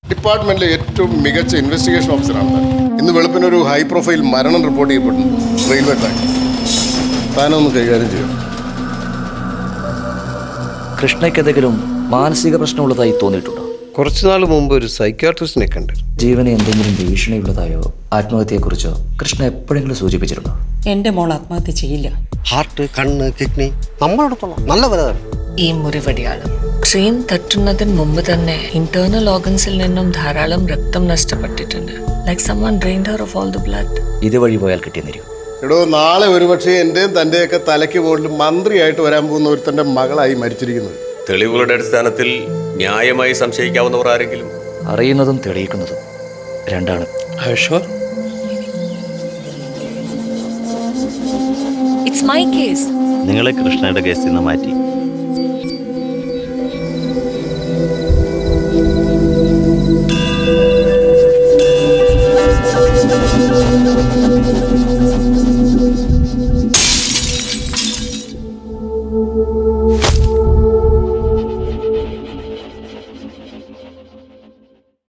ഡിപ്പാർട്ട്മെന്റിലെ ഏറ്റവും മികച്ച ഇൻവെസ്റ്റിഗേഷൻ ഓഫീസറാണ് താൻ ഇന്ന് വെളുപ്പിന് ഒരു ഹൈ പ്രൊഫൈൽ മരണം റിപ്പോർട്ട് ചെയ്യപ്പെട്ടിട്ടുണ്ട് റെയിൽവേ ട്രാക്ക് താനൊന്ന് കൈകാര്യം ചെയ്യും കൃഷ്ണയ്ക്കെന്തെങ്കിലും മാനസിക പ്രശ്നമുള്ളതായി തോന്നിയിട്ടുണ്ടോ കുറച്ചു നാൾ മുമ്പ് ഒരു സൈക്യാട്രിസ്റ്റിനെ കണ്ടു ജീവന് എന്തെങ്കിലും ഭീഷണിയുള്ളതായോ ആത്മഹത്യയെക്കുറിച്ചോ കൃഷ്ണ എപ്പോഴെങ്കിലും സൂചിപ്പിച്ചിട്ടുണ്ടോ എൻ്റെ മോൾ ആത്മഹത്യ ചെയ്യില്ല ഹാർട്ട് കണ്ണ് കിഡ്നി നമ്മളെടുത്തോളാം നല്ല വലുതാണ് ഈ മുറിവടിയാളം ട്രെയിൻ തട്ടുന്നതിന് മുമ്പ് തന്നെ ഇന്റേണൽ ഓർഗൻസിൽ നിന്നും ധാരാളം രക്തം നഷ്ടപ്പെട്ടിട്ടുണ്ട് like someone drained her of all the blood ഇതുവഴി പോയാൽ കിട്ടിയെന്നിരിക്കും എടോ നാളെ ഒരുപക്ഷെ എൻ്റെയും തൻ്റെയൊക്കെ തലയ്ക്ക് മുകളിൽ മന്ത്രിയായിട്ട് വരാൻ പോകുന്ന ഒരുത്തൻ്റെ മകളായി മരിച്ചിരിക്കുന്നത് തെളിവുകളുടെ അടിസ്ഥാനത്തിൽ ന്യായമായി സംശയിക്കാവുന്നവർ ആരെങ്കിലും അറിയുന്നതും തെളിയിക്കുന്നതും രണ്ടാണ് ഇറ്റ്സ് മൈ കേസ് നിങ്ങളെ കൃഷ്ണയുടെ കേസിൽ നിന്ന് മാറ്റി